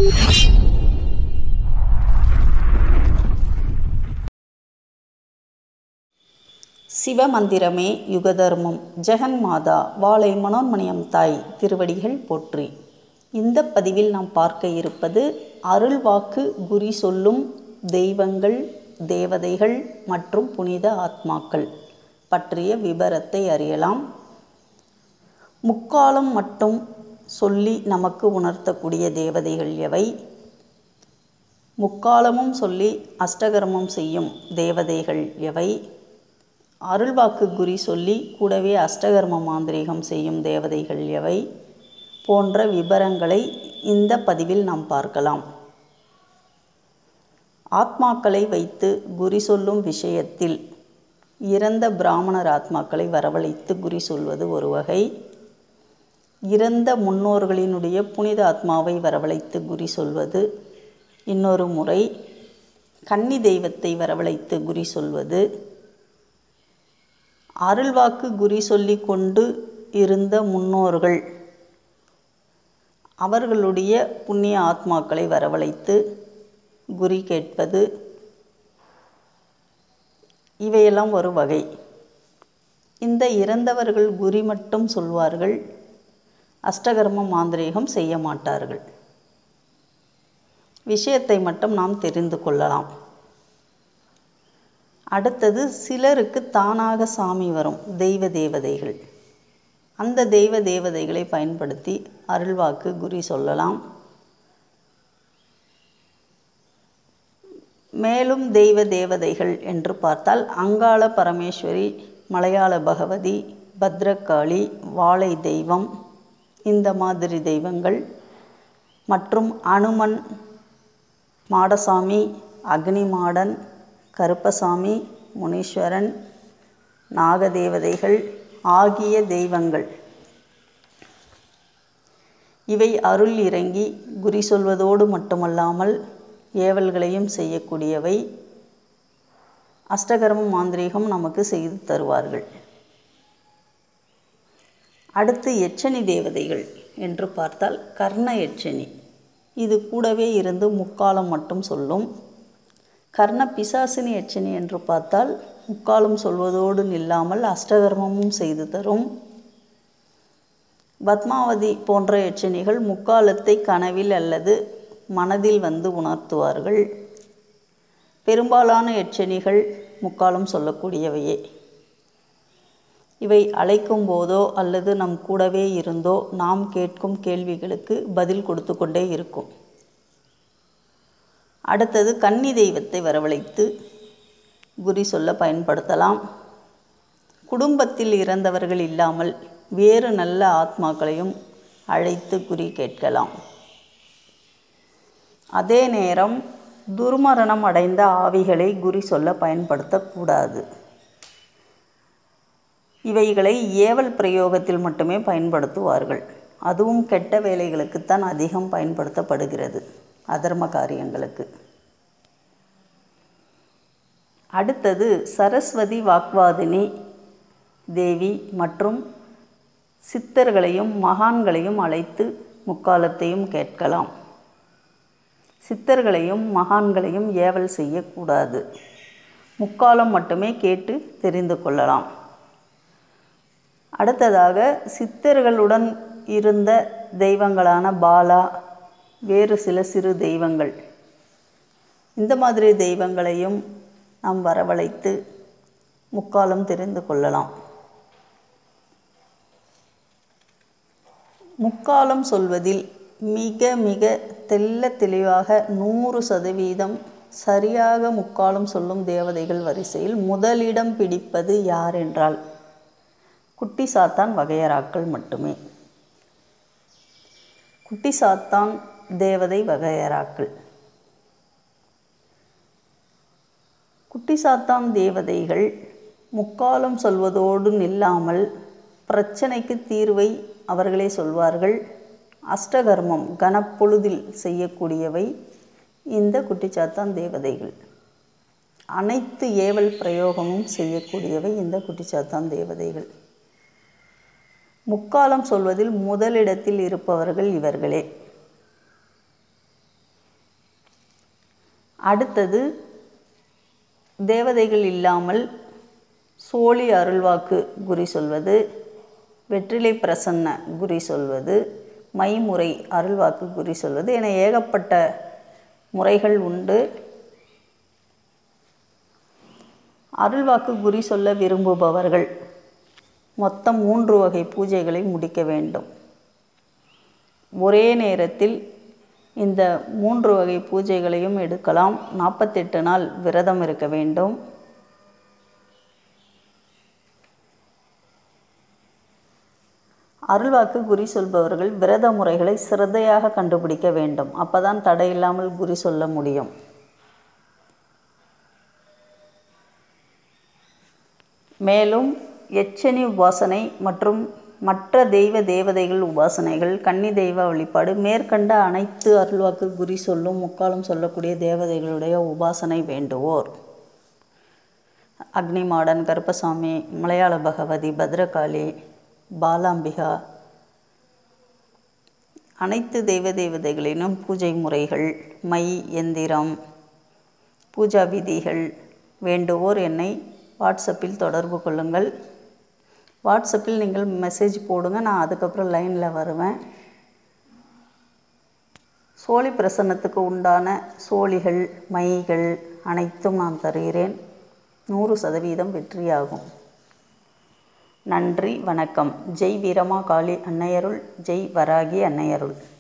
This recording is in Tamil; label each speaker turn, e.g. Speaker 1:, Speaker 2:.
Speaker 1: சிவமந்திரமே யுகதர்மம் ஜெகன் மாதா வாழை மனோன்மணியம் தாய் திருவடிகள் போற்றி இந்த பதிவில் நாம் பார்க்க இருப்பது அருள்வாக்கு குறி சொல்லும் தெய்வங்கள் தேவதைகள் மற்றும் புனித ஆத்மாக்கள் பற்றிய விபரத்தை அறியலாம் முக்காலம் மட்டும் சொல்லி நமக்கு உணர்த்தக்கூடிய தேவதைகள் எவை முக்காலமும் சொல்லி அஷ்டகர்மம் செய்யும் தேவதைகள் எவை அருள்வாக்கு குறி சொல்லி கூடவே அஷ்டகர்ம மாந்திரீகம் செய்யும் தேவதைகள் எவை போன்ற விபரங்களை இந்த பதிவில் நாம் பார்க்கலாம் ஆத்மாக்களை வைத்து குறி சொல்லும் விஷயத்தில் இறந்த பிராமணர் ஆத்மாக்களை வரவழைத்து குறி சொல்வது ஒரு வகை இறந்த முன்னோர்களினுடைய புனித ஆத்மாவை வரவழைத்து குறி சொல்வது இன்னொரு முறை கன்னி தெய்வத்தை வரவழைத்து குறி சொல்வது அருள்வாக்கு குறி சொல்லி கொண்டு இருந்த முன்னோர்கள் அவர்களுடைய புண்ணிய ஆத்மாக்களை வரவழைத்து குறி கேட்பது இவையெல்லாம் ஒரு வகை இந்த இறந்தவர்கள் குறி மட்டும் சொல்வார்கள் அஷ்டகர்ம மாந்திரீகம் செய்ய மாட்டார்கள் விஷயத்தை மட்டும் நாம் தெரிந்து கொள்ளலாம் அடுத்தது சிலருக்கு தானாக சாமி வரும் தெய்வ தேவதைகள் அந்த தெய்வ தேவதைகளை பயன்படுத்தி அருள்வாக்கு குறி சொல்லலாம் மேலும் தெய்வ தேவதைகள் என்று பார்த்தால் அங்காள பரமேஸ்வரி மலையாள பகவதி பத்ரகாளி வாழை தெய்வம் இந்த மாதிரி தெய்வங்கள் மற்றும் அனுமன் மாடசாமி அக்னிமாடன் கருப்பசாமி முனீஸ்வரன் நாகதேவதைகள் ஆகிய தெய்வங்கள் இவை அருள் இறங்கி குறி சொல்வதோடு மட்டுமல்லாமல் ஏவல்களையும் செய்யக்கூடியவை அஷ்டகர்ம மாந்திரீகம் நமக்கு செய்து தருவார்கள் அடுத்து எச்சனி தேவதைகள் என்று பார்த்தால் கர்ண எச்சனி இது கூடவே இருந்து முக்காலம் மட்டும் சொல்லும் கர்ண பிசாசினி எச்சனி என்று பார்த்தால் முக்காலம் சொல்வதோடு நில்லாமல் அஷ்டகர்மமும் செய்து தரும் பத்மாவதி போன்ற எச்சனிகள் முக்காலத்தை கனவில் அல்லது மனதில் வந்து உணர்த்துவார்கள் பெரும்பாலான எச்சனிகள் முக்காலம் சொல்லக்கூடியவையே இவை அழைக்கும் போதோ அல்லது நம் கூடவே இருந்தோ நாம் கேட்கும் கேள்விகளுக்கு பதில் கொடுத்து கொண்டே இருக்கும் அடுத்தது கன்னி தெய்வத்தை வரவழைத்து குறி சொல்ல பயன்படுத்தலாம் குடும்பத்தில் இறந்தவர்கள் இல்லாமல் வேறு நல்ல ஆத்மாக்களையும் அழைத்து குறி கேட்கலாம் அதே நேரம் துர்மரணம் அடைந்த ஆவிகளை குறி சொல்ல பயன்படுத்தக்கூடாது இவைகளை ஏவல் பிரயோகத்தில் மட்டுமே பயன்படுத்துவார்கள் அதுவும் கெட்ட வேலைகளுக்குத்தான் அதிகம் பயன்படுத்தப்படுகிறது அதர்ம காரியங்களுக்கு அடுத்தது சரஸ்வதி வாக்வாதினி தேவி மற்றும் சித்தர்களையும் மகான்களையும் அழைத்து முக்காலத்தையும் கேட்கலாம் சித்தர்களையும் மகான்களையும் ஏவல் செய்யக்கூடாது முக்காலம் மட்டுமே கேட்டு தெரிந்து கொள்ளலாம் அடுத்ததாக சித்தர்களுடன் இருந்த தெய்வங்களான பாலா வேறு சில சிறு தெய்வங்கள் இந்த மாதிரி தெய்வங்களையும் நாம் வரவழைத்து முக்காலம் தெரிந்து கொள்ளலாம் முக்காலம் சொல்வதில் மிக மிக தெல்ல தெளிவாக நூறு சதவீதம் சரியாக முக்காலம் சொல்லும் தேவதைகள் வரிசையில் முதலிடம் பிடிப்பது யார் என்றால் குட்டி சாத்தான் வகையறாக்கள் மட்டுமே குட்டி சாத்தான் தேவதை வகையறாக்கள் குட்டி சாத்தான் தேவதைகள் முக்காலம் சொல்வதோடு நில்லாமல் பிரச்சனைக்கு தீர்வை அவர்களே சொல்வார்கள் அஷ்டகர்மம் கனப்பொழுதில் செய்யக்கூடியவை இந்த குட்டிச்சாத்தான் தேவதைகள் அனைத்து ஏவல் பிரயோகமும் செய்யக்கூடியவை இந்த குட்டிச்சாத்தான் தேவதைகள் முக்காலம் சொல்வதில் முதலிடத்தில் இருப்பவர்கள் இவர்களே அடுத்தது தேவதைகள் இல்லாமல் சோழி அருள்வாக்கு குறி சொல்வது வெற்றிலை பிரசன்ன குறி சொல்வது மைமுறை அருள்வாக்கு குறி சொல்வது என ஏகப்பட்ட முறைகள் உண்டு அருள்வாக்கு குறி சொல்ல விரும்புபவர்கள் மொத்தம் மூன்று வகை பூஜைகளை முடிக்க வேண்டும் ஒரே நேரத்தில் இந்த மூன்று வகை பூஜைகளையும் எடுக்கலாம் நாற்பத்தெட்டு நாள் விரதம் இருக்க வேண்டும் அருள்வாக்கு குறி சொல்பவர்கள் விரத முறைகளை சிரத்தையாக கண்டுபிடிக்க வேண்டும் அப்பதான் தடையில்லாமல் குறி சொல்ல முடியும் மேலும் எச்சனி உபாசனை மற்றும் மற்ற தெய்வ தேவதைகள் உபாசனைகள் கன்னி தெய்வ வழிபாடு மேற்கண்ட அனைத்து அருள்வாக்கு குறி சொல்லும் முக்காலும் சொல்லக்கூடிய தேவதைகளுடைய உபாசனை வேண்டுவோர் அக்னிமாடன் கருப்பசாமி மலையாள பகவதி பத்ரகாளி பாலாம்பிகா அனைத்து தெய்வ தேவதைகளினும் பூஜை முறைகள் மை எந்திரம் பூஜா விதிகள் வேண்டுவோர் என்னை வாட்ஸ்அப்பில் தொடர்பு கொள்ளுங்கள் வாட்ஸ்அப்பில் நீங்கள் மெசேஜ் போடுங்க நான் அதுக்கப்புறம் லைனில் வருவேன் சோழி பிரசன்னத்துக்கு உண்டான சோழிகள் மைகள் அனைத்தும் நான் தருகிறேன் நூறு சதவீதம் வெற்றியாகும் நன்றி வணக்கம் ஜெய் வீரமா காளி அன்னையருள் ஜெய் வராகி அன்னையருள்